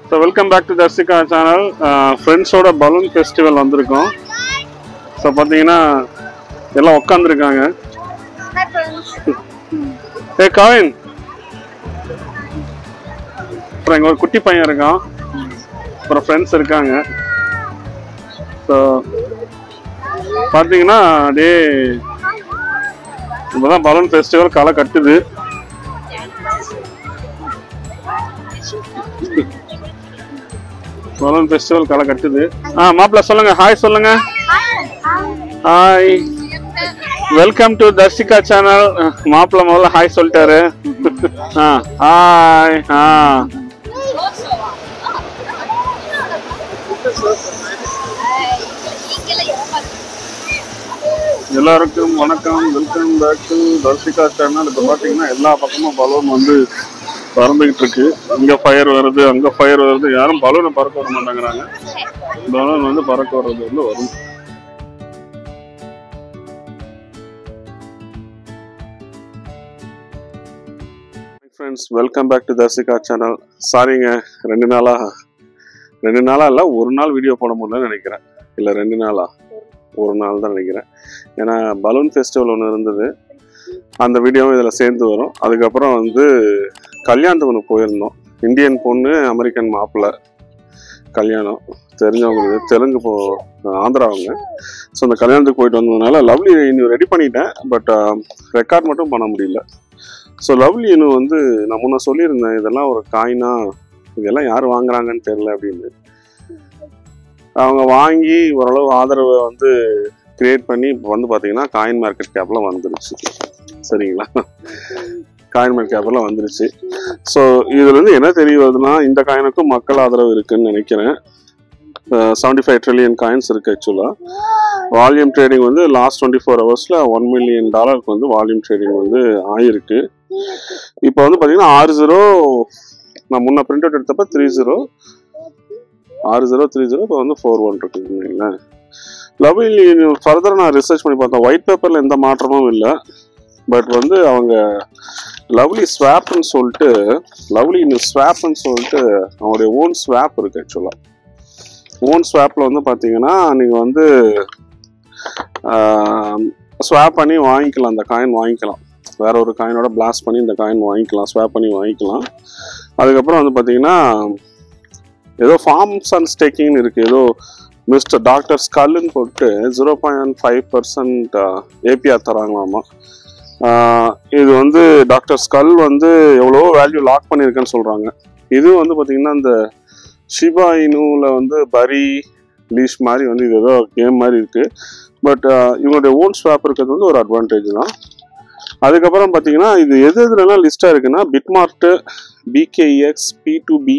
So welcome back to Tharshika channel ஃப்ரெண்ட்ஸோட balloon festival வந்திருக்கோம் so பார்த்தீங்கன்னா எல்லாம் உட்காந்துருக்காங்க Hi friends. ஏ கவின் அப்புறம் எங்க ஒரு குட்டி பையன் இருக்கான் அப்புறம் ஃப்ரெண்ட்ஸ் இருக்காங்க ஸோ பார்த்தீங்கன்னா அப்படியே இப்போதான் பலூன் ஃபெஸ்டிவல் களை கட்டுது பலூன் ஃபெஸ்டிவல் களை கட்டுது ஆ மாப்பிள்ள சொல்லுங்க ஹாய் சொல்லுங்க hi welcome to Tharshika channel மாப்பிள்ள முதல்ல ஹாய் சொல்லிட்டாரு ஆ ஹாய் ஆ எல்லாருக்கும் வணக்கம் welcome back to Tharshika channel இப்போ பார்த்தீங்கன்னா எல்லா பக்கமும் பலூன் வந்து பறந்துகிட்டு இருக்கு இங்க ஃபயர் வருது அங்க ஃபயர் வருது யாரும் பலூனை பறக்க விட மாட்டேங்கிறாங்க பலூன் வந்து பறக்க வர்றது வந்து வரும் friends welcome back to Tharshika channel சாரிங்க ரெண்டு நாளா ரெண்டு நாளா இல்லை ஒரு நாள் வீடியோ போட முடியலன்னு நினைக்கிறேன் இல்லை ரெண்டு நாளா ஒரு நாள் தான் நினைக்கிறேன் ஏன்னா பலூன் ஃபெஸ்டிவல் ஒன்று இருந்தது அந்த வீடியோவும் இதில் சேர்ந்து வரும் அதுக்கப்புறம் வந்து கல்யாணத்துக்கு ஒன்று போயிருந்தோம் இந்தியன் பொண்ணு அமெரிக்கன் மாப்பிள்ளை கல்யாணம் தெரிஞ்சவங்களுக்கு தெலுங்கு போ ஆந்திராவங்க ஸோ அந்த கல்யாணத்துக்கு போயிட்டு வந்ததுனால லவ்லி இன்னும் ரெடி பண்ணிட்டேன் பட் ரெக்கார்ட் மட்டும் பண்ண முடியல ஸோ லவ்லி இன்னும் வந்து நான் முன்ன சொல்லியிருந்தேன் இதெல்லாம் ஒரு காயினா இதெல்லாம் யார் வாங்குறாங்கன்னு தெரியல அப்படின்னு அவங்க வாங்கி ஓரளவு ஆதரவை வந்து கிரியேட் பண்ணி இப்போ வந்து பார்த்தீங்கன்னா காயின் மார்க்கெட் கேப்பில் வந்துருச்சு சரிங்களா காயின் மார்க்கெட் கேப்பில் வந்துருச்சு ஸோ இதுலேருந்து என்ன தெரிய வருதுன்னா இந்த காயினுக்கும் மக்கள் ஆதரவு இருக்குன்னு நினைக்கிறேன் செவன்டி ஃபைவ் ட்ரில்லியன் காயின்ஸ் இருக்குது ஆக்சுவலாக வால்யூம் ட்ரேடிங் வந்து லாஸ்ட் டுவெண்ட்டி ஃபோர் ஹவர்ஸில் ஒன் மில்லியன் டாலருக்கு வந்து வால்யூம் ட்ரேடிங் வந்து ஆயிருக்கு இப்போ வந்து பார்த்தீங்கன்னா ஆறு ஜீரோ நான் முன்ன பிரிண்ட் அவுட் எடுத்தப்ப த்ரீ ஜீரோ ஆறு ஜீரோ த்ரீ ஜீரோ இப்போ வந்து ஃபோர் ஒன் இருக்குங்களா லவ்லி ஃபர்தர் நான் ரிசர்ச் பண்ணி பார்த்தேன் ஒயிட் பேப்பரில் எந்த மாற்றமும் இல்லை பட் வந்து அவங்க லவ்லி ஸ்வாப்னு சொல்லிட்டு லவ்லி இன்னும் ஸ்வாப்னு சொல்லிட்டு அவங்களுடைய ஓன் ஸ்வாப் இருக்கு ஆக்சுவலாக ஓன் ஸ்வாப்பில் வந்து பார்த்தீங்கன்னா நீங்கள் வந்து ஸ்வாப் பண்ணி வாங்கிக்கலாம் அந்த காயின் வாங்கிக்கலாம் வேற ஒரு காயினோட பிளாஸ்ட் பண்ணி இந்த காயின் வாங்கிக்கலாம் ஸ்வாப் பண்ணி வாங்கிக்கலாம் அதுக்கப்புறம் வந்து பார்த்தீங்கன்னா ஏதோ ஃபார்ம்ஸ் அண்ட் ஸ்டேக்கிங்னு இருக்குது ஏதோ மிஸ்டர் டாக்டர் ஸ்கல்லுன்னு போட்டு zero point five percent APR தராங்களாமா ஆஹ் இது வந்து டாக்டர் ஸ்கல் வந்து எவ்வளோ வேல்யூ லாக் பண்ணியிருக்கேன்னு சொல்கிறாங்க இது வந்து பார்த்தீங்கன்னா இந்த ஷிபா இனுவில் வந்து பரி லீஷ் மாதிரி வந்து இது ஏதோ கேம் மாதிரி இருக்குது பட் இவங்களுடைய ஓன் ஸ்வாப் இருக்கிறது வந்து ஒரு அட்வான்டேஜ் தான் அதுக்கப்புறம் பார்த்தீங்கன்னா இது எது எதுலலாம் லிஸ்ட்டாக இருக்குன்னா BitMart BKX P two B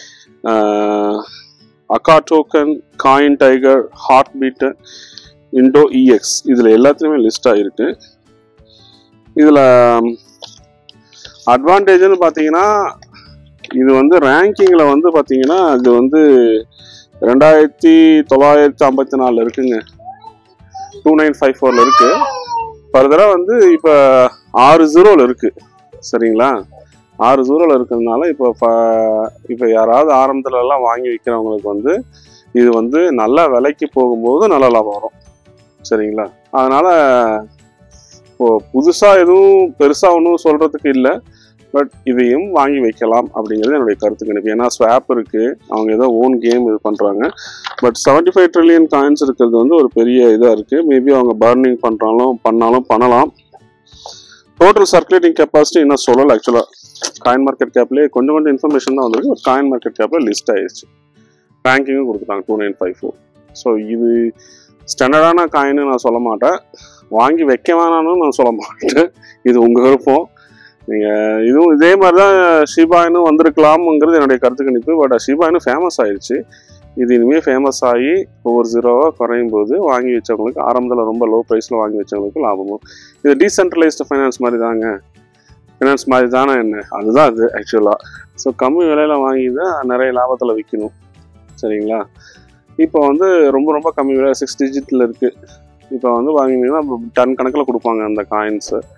aka token coin tiger heart beat IndoEx இதில் எல்லாத்துலேயுமே லிஸ்ட் ஆகிருக்கு இதில் அட்வான்டேஜ்னு பார்த்தீங்கன்னா இது வந்து ரேங்கிங்கில் வந்து பார்த்தீங்கன்னா இது வந்து ரெண்டாயிரத்தி தொள்ளாயிரத்தி ஐம்பத்தி நாலில் இருக்குங்க டூ நைன் ஃபைவ் ஃபோரில் இருக்கு ஃபர்தராக வந்து இப்போ ஆறு ஜீரோவில் இருக்கு சரிங்களா ஆறு ஜீரோவில் இருக்கிறதுனால இப்போ ஃப- இப்போ யாராவது ஆரம்பத்துல எல்லாம் வாங்கி விற்கிறவங்களுக்கு வந்து இது வந்து நல்ல விலைக்கு போகும்போது நல்ல லாபம் வரும் சரிங்களா அதனால இப்போ புதுசாக எதுவும் பெருசாக ஒன்றும் சொல்றதுக்கு இல்லை பட் இதையும் வாங்கி வைக்கலாம் அப்படிங்கிறது என்னுடைய கருத்து கணிப்பு ஏன்னா ஸ்வாப் இருக்கு அவங்க ஏதோ ஓன் கேம் இது பண்றாங்க பட் 75 ஃபைவ் ட்ரில்லியன் காயின்ஸ் இருக்கிறது வந்து ஒரு பெரிய இதாக இருக்கு மேபி அவங்க பர்னிங் பண்றாலும் பண்ணாலும் பண்ணலாம் டோட்டல் சர்க்குலேட்டிங் கெப்பாசிட்டி இன்னும் சொல்லலை ஆக்சுவலாக காயின் மார்க்கெட் கேப்லேயே கொஞ்சம் கொஞ்சம் இன்ஃபர்மேஷன் தான் வந்திருக்கு பட் காயின் மார்க்கெட் கேப்பில் லிஸ்ட் ஆயிடுச்சு ரேங்கிங்கும் கொடுத்துட்டாங்க two nine five four so இது ஸ்டாண்டர்டான காயின்னு நான் சொல்ல மாட்டேன் வாங்கி வைக்க வேணாம்னு நான் சொல்ல மாட்டேன் இது உங்கள் விருப்பம் நீங்கள் இதுவும் இதே மாதிரி தான் ஷிபாயினும் வந்திருக்கலாம்ங்கிறது என்னுடைய கருத்து கணிப்பு பட் ஷிபாயினும் ஃபேமஸ் ஆயிடுச்சு இது இனிமேல் ஃபேமஸ் ஆகி ஒவ்வொரு ஜீரோவாக குறையும் போது வாங்கி வச்சவங்களுக்கு ஆரம்பத்தில் ரொம்ப லோ ப்ரைஸில் வாங்கி வச்சவங்களுக்கு லாபமும் இது டீசென்ட்ரலைஸ்டு ஃபைனான்ஸ் மாதிரி தாங்க ஃபைனான்ஸ் மாதிரி தானே என்ன அதுதான் அது ஆக்சுவலாக ஸோ கம்மி விலையில் வாங்கி தான் நிறைய லாபத்தில் விற்கணும் சரிங்களா இப்போ வந்து ரொம்ப ரொம்ப கம்மி விலை சிக்ஸ் டிஜிட்டில் இருக்குது இப்போ வந்து வாங்கினீங்கன்னா டன் கணக்கில் கொடுப்பாங்க அந்த காயின்ஸு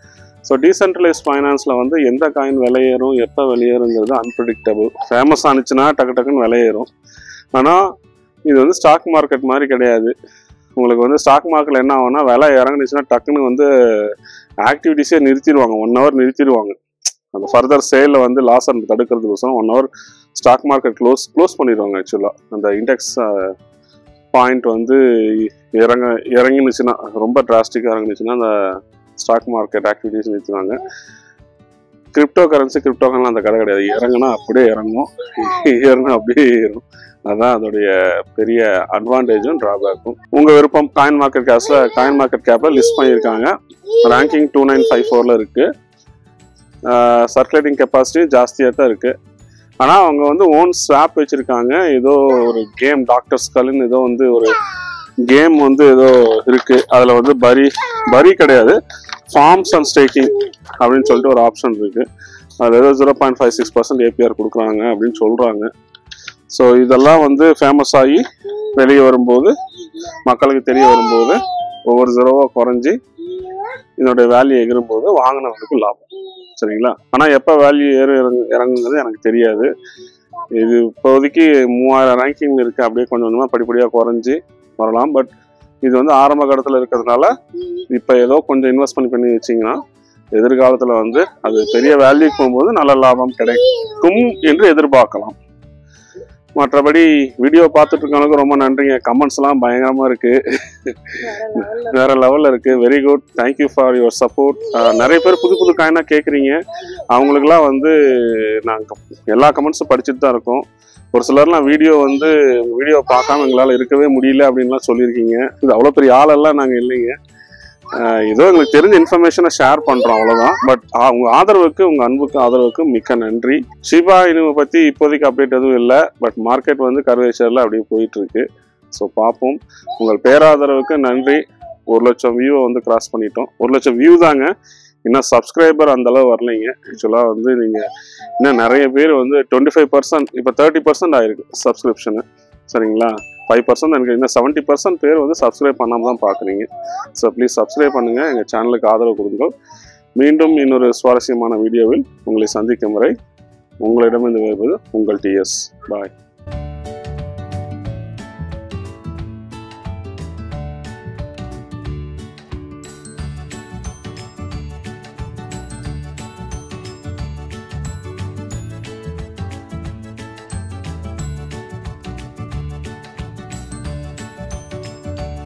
ஸோ டீசென்ட்ரலைஸ் ஃபைனான்ஸில் வந்து எந்த காயின் விலையேறும் எப்போ வெளியேறுங்கிறது அன்பிரிடிக்டபிள் ஃபேமஸ் ஆனிச்சுன்னா டக்கு டக்குன்னு விலையேறும் ஆனால் இது வந்து ஸ்டாக் மார்க்கெட் மாதிரி கிடையாது உங்களுக்கு வந்து ஸ்டாக் மார்க்கெட்டில் என்ன ஆகும்னா விலை இறங்குனுச்சுன்னா டக்குன்னு வந்து ஆக்டிவிட்டிஸே நிறுத்திடுவாங்க ஒன் ஹவர் நிறுத்திடுவாங்க அந்த ஃபர்தர் சேலில் வந்து லாஸ் அண்ட் தடுக்கிறதுக்கோசரம் one hour stock market close close பண்ணிடுவாங்க ஆக்சுவலாக அந்த இண்டெக்ஸ் பாயிண்ட் வந்து இறங்க இறங்கினுச்சுன்னா ரொம்ப டிராஸ்டிக்காக இறங்குனுச்சுன்னா அந்த ஸ்டாக் மார்க்கெட் ஆக்டிவிட்டிஸ் நிறுத்துவாங்க கிரிப்டோ கரன்சி கிரிப்டோக்கெல்லாம் அந்த கடை கிடையாது இறங்குனா அப்படியே இறங்கும் ஏறுனா அப்படியே ஏறும் அதான் அதோடைய பெரிய அட்வான்டேஜும் ட்ராபேக்கும் உங்கள் விருப்பம் காயின் மார்க்கெட் கேப்ஸில் காயின் மார்க்கெட் கேப்பில் லிஸ்ட் பண்ணியிருக்காங்க ரேங்கிங் டூ நைன் ஃபைவ் ஃபோரில் இருக்குது சர்க்குலேட்டிங் கெப்பாசிட்டி ஜாஸ்தியாக தான் இருக்குது ஆனால் அவங்க வந்து ஓன் ஸ்வாப் வச்சுருக்காங்க ஏதோ ஒரு கேம் டாக்டர்ஸ் கல்னு ஏதோ வந்து ஒரு கேம் வந்து ஏதோ இருக்குது அதில் வந்து பரி பரி கிடையாது ஃபார்ம்ஸ் அண்ட் ஸ்டேக்கிங் அப்படின்னு சொல்லிட்டு ஒரு ஆப்ஷன் இருக்குது அதில் ஏதோ zero point five six percent APR கொடுக்குறாங்க அப்படின்னு சொல்கிறாங்க ஸோ இதெல்லாம் வந்து ஃபேமஸ் ஆகி வெளியே வரும்போது மக்களுக்கு தெரிய வரும்போது ஒவ்வொரு ஜீரோவாக குறைஞ்சி இதனுடைய வேல்யூ எகிரும்போது வாங்கினவங்களுக்கு லாபம் சரிங்களா ஆனால் எப்போ வேல்யூ ஏறு இறங்கு இறங்குங்கிறது எனக்கு தெரியாது இது இப்போதைக்கு மூவாயிரம் ரேங்கிங் இருக்குது அப்படியே கொஞ்சம் கொஞ்சமாக படிப்படியாக குறைஞ்சி வரலாம் பட் இது வந்து ஆரம்ப கட்டத்தில் இருக்கிறதுனால இப்போ ஏதோ கொஞ்சம் இன்வெஸ்ட் பண்ணி பண்ணி வச்சிங்கன்னா எதிர்காலத்தில் வந்து அது பெரிய வேல்யூக்கு போகும்போது நல்ல லாபம் கிடைக்கும் என்று எதிர்பார்க்கலாம் மற்றபடி வீடியோ பார்த்துட்டு இருக்கவங்களுக்கு ரொம்ப நன்றிங்க கமெண்ட்ஸ் எல்லாம் பயங்கரமா இருக்கு வேற லெவல்ல இருக்கு very good thank you for your support நிறைய பேர் புது புது காயினா கேட்குறீங்க அவங்களுக்குலாம் வந்து நாங்கள் எல்லா கமெண்ட்ஸும் படிச்சுட்டு தான் இருக்கோம் ஒரு சிலர்லாம் வீடியோ வந்து வீடியோ பார்க்காம எங்களால் இருக்கவே முடியல அப்படின்லாம் சொல்லியிருக்கீங்க இது அவ்வளோ பெரிய ஆளெல்லாம் நாங்கள் இல்லைங்க ஆஹ் ஏதோ எங்களுக்கு தெரிஞ்ச இன்ஃபர்மேஷனை ஷேர் பண்ணுறோம் அவ்வளோதான் பட் உங்கள் ஆதரவுக்கு உங்கள் அன்புக்கு ஆதரவுக்கு மிக்க நன்றி ஷிபா இனுவை பற்றி இப்போதைக்கு அப்டேட் எதுவும் இல்லை பட் மார்க்கெட் வந்து கர்வேச்சரில் அப்படியே போயிட்டு இருக்கு ஸோ பார்ப்போம் உங்கள் பேராதரவுக்கு நன்றி ஒரு லட்சம் வியூவை வந்து கிராஸ் பண்ணிட்டோம் ஒரு லட்சம் வியூ தாங்க இன்னும் சப்ஸ்கிரைபர் அந்த அளவு வரலைங்க ஆக்சுவலாக வந்து நீங்கள் இன்னும் நிறைய பேர் வந்து டுவெண்ட்டி ஃபைவ் பர்சன்ட் இப்போ தேர்ட்டி பர்சன்ட் ஆயிருக்கு சப்ஸ்கிரிப்ஷனு சரிங்களா ஃபைவ் பர்சன்ட் எனக்கு இன்னும் செவன்ட்டி பர்சன்ட் பேர் வந்து சப்ஸ்கிரைப் பண்ணாமல் தான் பார்க்குறீங்க ஸோ ப்ளீஸ் சப்ஸ்கிரைப் பண்ணுங்கள் எங்கள் சேனலுக்கு ஆதரவு கொடுங்கள் மீண்டும் இன்னொரு சுவாரஸ்யமான வீடியோவில் உங்களை சந்திக்கும் வரை உங்களிடமிருந்து வருவது உங்கள் டிஎஸ் பாய்